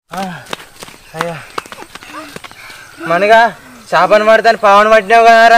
అయ్యా మనగా చేపను పడతాను పావన పట్టినావు కదరా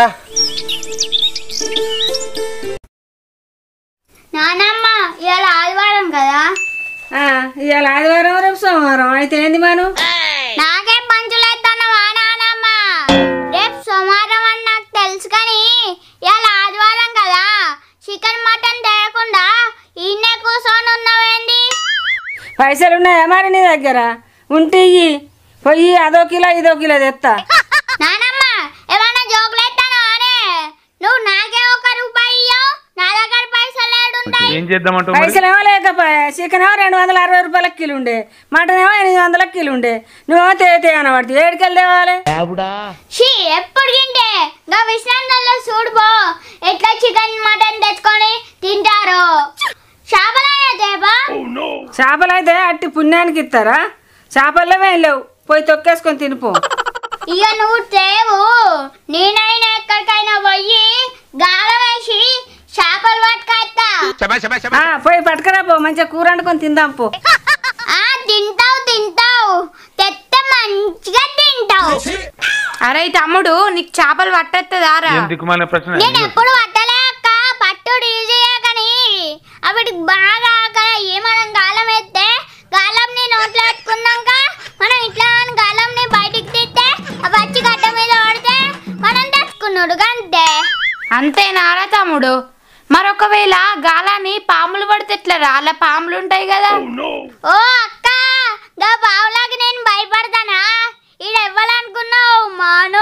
నానమ్మ ఇవాళ ఆదివారం కదా ఇవాళ ఆదివారం రేపు సోమవారం అయితే ఏంది మనం నాకే పంచులేస్తున్నావా నానమ్మ రేపు సోమవారం అని నాకు తెలుసు కానీ ఇవాళ ఆదివారం కదా చికెన్ మటన్ తేయకుండా ఈయనే కూర్చొని ఉన్నావేంది పైసలు ఉన్నాయా మరి నీ దగ్గర ఉంటే ఇయ్యి పోయి అదో కిలో ఇదో కిలో తెస్తా నానమ్మ ఏమన్నా జోకులేస్తాను అనే నువ్వు నాకే ఒక రూపాయి ఇయ్యవు నా దగ్గర పైసలు ఏడుంటాయి ఏం చేద్దామంటావు మరి పైసలు ఏమో లేకపోయా చికెన్ ఏమో రెండు వందల అరవై రూపాయలకి కిలో ఉండే మటన్ ఏమో ఎనిమిది వందలకి కిలో ఉండే నువ్వేమో తేతే అనబడుతుంది ఏడుకెళ్ళి తేవాలి షీ ఎప్పుడు తింటే గా విశ్రాంతంలో చూడుబో ఎట్లా చికెన్ మటన్ తెచ్చుకొని తింటారు చేపలైనా తేపా చేపలు అయితే అట్టి పుణ్యానికి ఇస్తారా చేపల్లో ఏం లేవు పోయి తొక్కేసుకొని తినిపో ఇక నువ్వు తేవు నేనైనా ఎక్కడికైనా పోయి గాల వేసి చేపలు పట్టుకొస్తా ఆ, పోయి పట్టుకురా పో మంచిగా కూర వండుకొని తిందాం పో ఆ తింటావు తింటావు తెత్తే మంచిగా తింటావు అరే తమ్ముడు నీకు చేపలు పట్టేస్తుందారా ఏం దిక్కుమాలిన ప్రశ్న నేను ఎప్పుడు పట్టలే అక్క పట్టుడు ఈజీయే కానీ అవిటికి బాగా అక్కడ ఏమనం గాలం ఎత్తే గాలంని నోట్లో పెట్టుకున్నాక మనం ఇట్లా అని గాలంని బయటికి తిట్టే అవి వచ్చి గడ్డ మీద పడితే మనం తెచ్చుకున్నాడు అంతే అంతేనారా తమ్ముడు మరొకవేళ గాలాన్ని పాములు పడితే ఎట్లా రాళ్ళ పాములు ఉంటాయి కదా ఓ అక్క గా పావులాకి నేను భయపడతానా ఈడ ఇవ్వాలనుకున్నావు మాను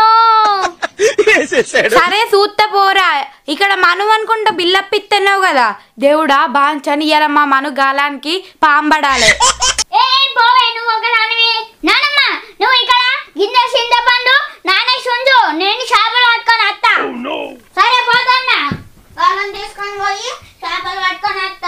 సరే సూత్త పోరా ఇక్కడ మను అనుకుంటా బిల్లప్పిస్తున్నావు కదా దేవుడా బాంచని ఇయ్యాల మా మను గాలానికి పాంబడాలి ఏ పోవే నువ్వు ఒకదానివి నానమ్మ నువ్వు ఇక్కడ గింజ చింతపండు నానే సుంజు నేను చేపలు పట్టుకొని వస్తా సరే పోతన్నా వాళ్ళని తీసుకొని పోయి చేపలు పట్టుకొని వస్తా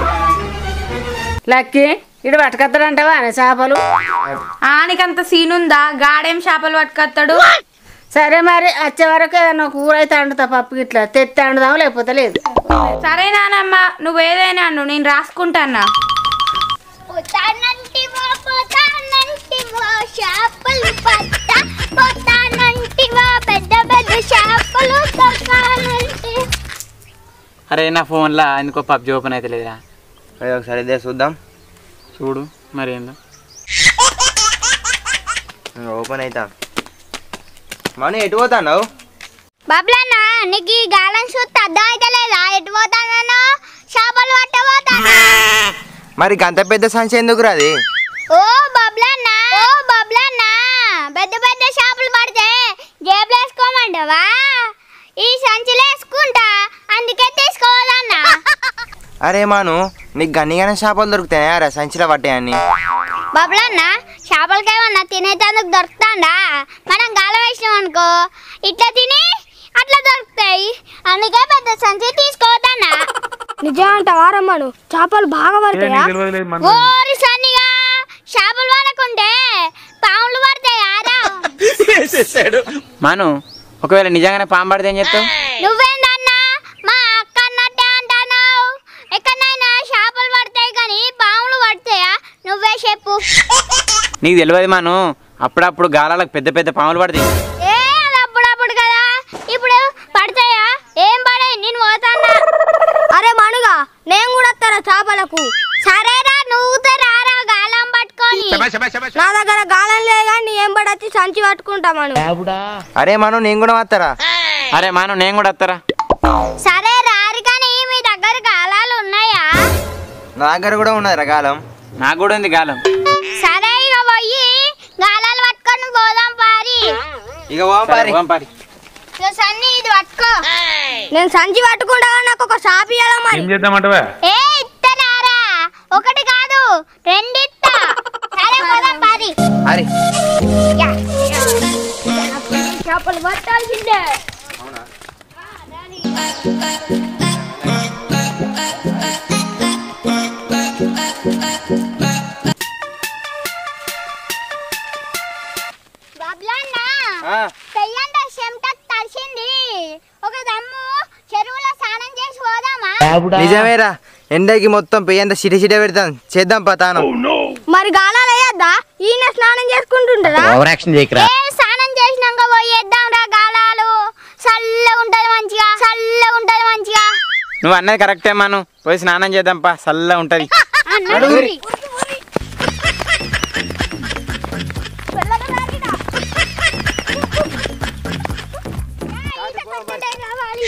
లక్కి ఇటు పట్టుకొస్తాడంటావా ఆయన చేపలు ఆనికంత సీనుందా గాడేం చేపలు పట్టుకొస్తాడు సరే మరి వచ్చే వరకు ఏదైనా కూర అయితే వండుతా పప్పు ఇట్లా తెత్తి వండుదాం లేకపోతే లేదు సరే నానమ్మ నువ్వు ఏదైనా అను నేను రాసుకుంటానా పోతానంటివో పోతానంటివో చేపలు పట్ట పోతానంటివో పెద్ద పెద్ద చేపలు దొరకాలంటే అరే నా ఫోన్లో ఎందుకో పబ్జి ఓపెన్ అయితే లేదురా అయ్యో ఒకసారి ఇదే చూద్దాం చూడు మరేందో ఓపెన్ అవుతా మనం ఎటు పోతావు బాబ్లన్న నీకు ఈ గాలం చూస్తే అర్థం అయితే లేదా ఎటు పోతానో చేపలు పట్టబోతానా మరి గంత పెద్ద సంచి ఎందుకు రాది ఓ బబ్లన్న ఓ బబ్లన్న పెద్ద పెద్ద చేపలు పడితే జేబులు వేసుకోమంటావా ఈ సంచిలో వేసుకుంటా అందుకే తీసుకోవాలన్నా అరే మాను నీకు గన్నిగానే చేపలు దొరుకుతాయి అరే సంచిలో పట్టాయని బబ్లన్న చేపలకేమన్నా తినేటందుకు దొరుకుతాండా మనం గాలం వేసినాం అనుకో ఇట్లా తిని అట్లా దొరుకుతాయి అందుకే పెద్ద సంచి తీసుకోవద్దన్నా నిజం అంటావా రమ్మను చేపలు బాగా ఏ, పడతాయా నీకు తెలియదు లేదు మన ఓరి సన్నిగా చేపలు పడకుంటే పాములు పడతాయి ఆరా మాను ఒకవేళ నిజంగానే పాము పడితే ఏం చెప్తావు నువ్వేందన్నా మా అక్క అన్నట్టే అంటున్నావు ఎక్కడైనా చేపలు పడతాయి కానీ పాములు పడతాయా నువ్వే చెప్పు నీకు తెలియదు మాను అప్పుడప్పుడు గాలాలకు పెద్ద పెద్ద పాములు పడతాయి ఏ అది అప్పుడప్పుడు కదా ఇప్పుడు పడతాయా ఏం పడాయి నేను పోతానా అరే మనుగా నేను కూడా వస్తారా చేపలకు సరేరా నువ్వుతే రారా గాలం పట్టుకొని నా దగ్గర గాలం లేదు కానీ ఏం పడచ్చి సంచి పట్టుకుంటా మను అరే మనం నేను కూడా వస్తారా అరే మాను నేను కూడా వస్తారా సరే రారు కానీ మీ దగ్గర గాలాలు ఉన్నాయా నా దగ్గర కూడా ఉన్నది రకాలం నాకు కూడా ఉంది గాలం సరే ఇక పోయి గాలాలు పట్టుకొని పోదాం పారి ఇక ఓంపారి పోదాం పారి. ఇక సన్ని ఇది పట్టుకో నేను సంచి పట్టుకుంటా కానీ నాకు ఒక షాప్ ఇవ్వాలా మరి ఏం చేద్దామంటావా ఏ ఇత్తనారా ఒకటి కాదు రెండు ఇత్తా సరే పోదాం పారి అరే యా. చేపలు పట్టాల్సిందే బాబ్లన్న ఆ, పెయ్యంత చెమట తడిసింది ఒక దమ్ము చెరువులో స్నానం చేసి పోదామా నిజమేరా ఎండకి మొత్తం పెయ్యంత సిటి సిట పెడతాం చేద్దాం పతానం మరి గాలాలు వేయద్దా కాదా ఈయన స్నానం చేసుకుంటుంటారా ఓవర్ యాక్షన్ చేయకరా ఏ స్నానం చేసినాక పోయేద్దాం రా గాలాలు చల్లగా ఉంటది మంచిగా చల్లగా ఉంటది మంచిగా నువ్వు అన్నది కరెక్టే మను పోయి స్నానం చేద్దాంపా చల్లగా ఉంటది అన్నాడు మరి. ఈత కొట్టడే కావాలి.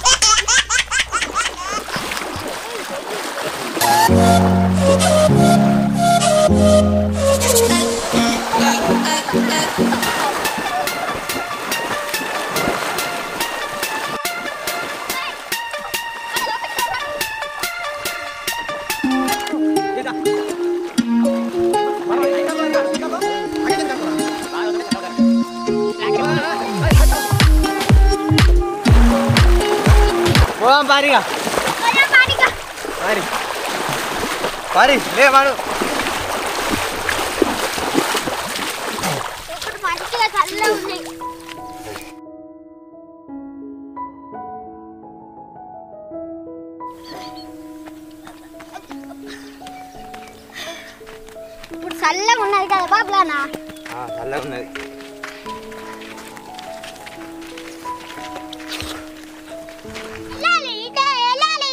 పోదాం పారిగా పోదాం పారిగా. పారి పారి లే మను ఇక్కడ మంచిగా చల్లగా ఉంది ఇప్పుడు చల్లగా ఉన్నది కదా బాబులానా ఆ, చల్లగా ఉన్నది వెళ్ళాలి ఇటే వెళ్ళాలి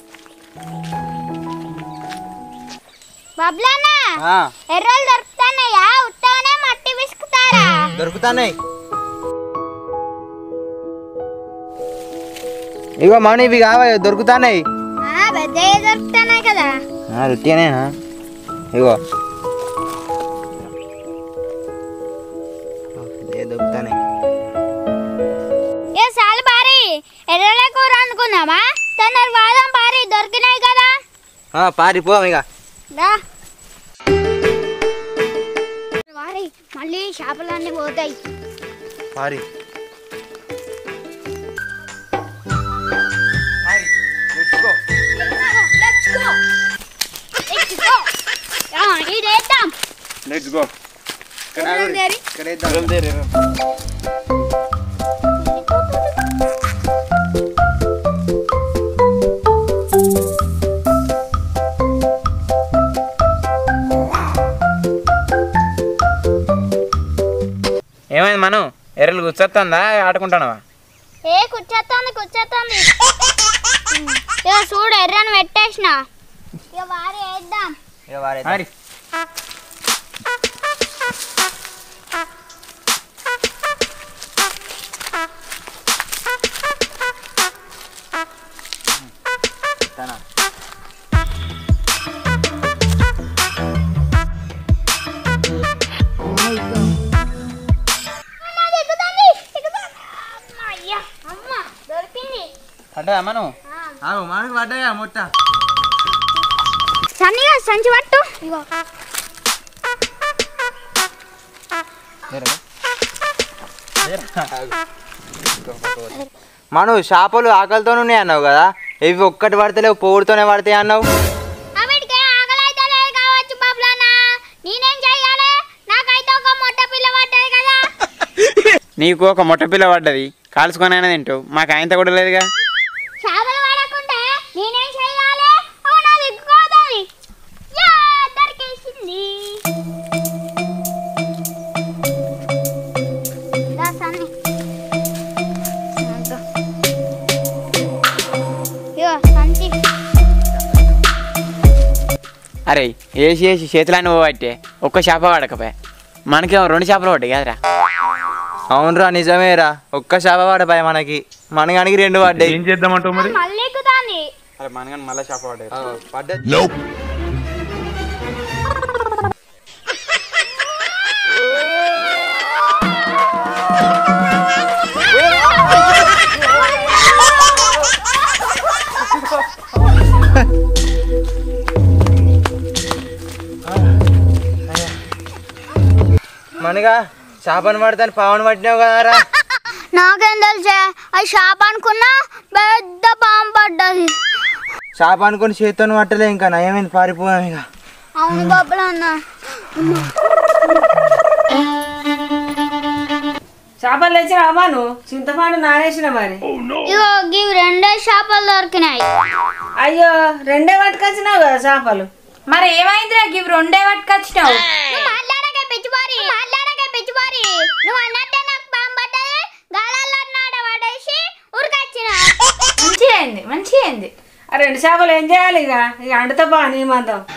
బాబులానా ఆ, ఎర్రలు దొరుకుతానయ్యా ఉత్తగానే మట్టి విసుకుతారా దొరుకుతాన్నాయి ఇగో మను ఇవి కావా దొరుకుతాన్నాయి ఆ, పెద్దవి దొరుకుతానాయి కదా రుట్టినేనా ఇగో ఏ దొరుకుతాన్నాయి ఏ సాలు బారి ఎర్రల కూర అనుకున్నామా తొందర వాదం బారి దొరికినాయి కదా ఆ, పారిపోం ఇక దా వారి మళ్ళీ చేపలన్నీ పోతాయి పారి Let's go. Let's go. ఆ, ఇదేద్దాం లెట్స్ గో ఏమైంది మను ఎర్రలు గుర్చొస్తుందా ఆడుకుంటానవా ఏ కూర్చోతుంది కూర్చోతుంది ఇక చూడు ఎర్రని పెట్టేసిన ఇక వారి వేద్దాం ఇక వారే మరి అమ్మ, దిగుతుంది, దిగుతుంది. అమ్మ, అయ్యా, అమ్మ, దొరికింది పడ్డా మను మనకు పడ్డాయా ముట్ట సన్నీగా సంచి పట్టు ఇగో మను చేపలు ఆకలితో ఉన్నాయి అన్నావు కదా ఇవి ఒక్కటి పడతలేవు పోగుడుతోనే పడతాయి అన్నావు అవిటికే ఆకలైతే లేదు కావచ్చు బాబులానా నేనేం చెయ్యాలి నాకైతే ఒక మొట్ట పిల్ల పడ్డది కదా నీకు ఒక మొట్ట పిల్ల పడ్డది కాల్చుకొని అయినా తింటావు మాకు ఆయనతో కూడా లేదుగా చేపలు పడకుంటే నేనేం చెయ్యాలి అవు నా దిక్కుకోతుంది యా దొరికేసింది దా సన్ని. సంతో. ఇగో సంచి అరే వేసి వేసి చేతులన్నీ పోబట్టే ఒక్క చేప పడకపోయా మనకేమో రెండు చేపలు పడ్డాయి కదరా అవునరా నిజమేరా ఒక్క చేప పడపాయ మనకి మనగానికి రెండు పడ్డాయి ఏం చేద్దామంటావు మరి మళ్ళీ ఎక్కుతాంది అరే మనగాని మళ్ళీ చేప పడ్డాయి పడ్డది మనగా చేపను పడతాను పావును పట్టినావు కదరా నాకేం తెలుసే అది షాప్ అనుకున్నా పెద్ద పాము పడ్డది చేప అనుకుని చేతితో పట్టలే ఇంకా నయమైంది పారిపోయాం ఇక అవును బాబులు అన్న చేపలు తెచ్చిన అమ్మాను చింతపండు నానేసిన మరి ఇగో ఇవి రెండే చేపలు దొరికినాయి అయ్యో రెండే పట్టుకొచ్చినావు కదా చేపలు మరి ఏమైందిరా ఇవి రెండే పట్టుకొచ్చినావు నువ్వు మళ్ళీ అయింది మంచిగా అయింది ఆ రెండు చేపలు ఏం చేయాలి ఇక ఇక అండుతా బా నీ మందం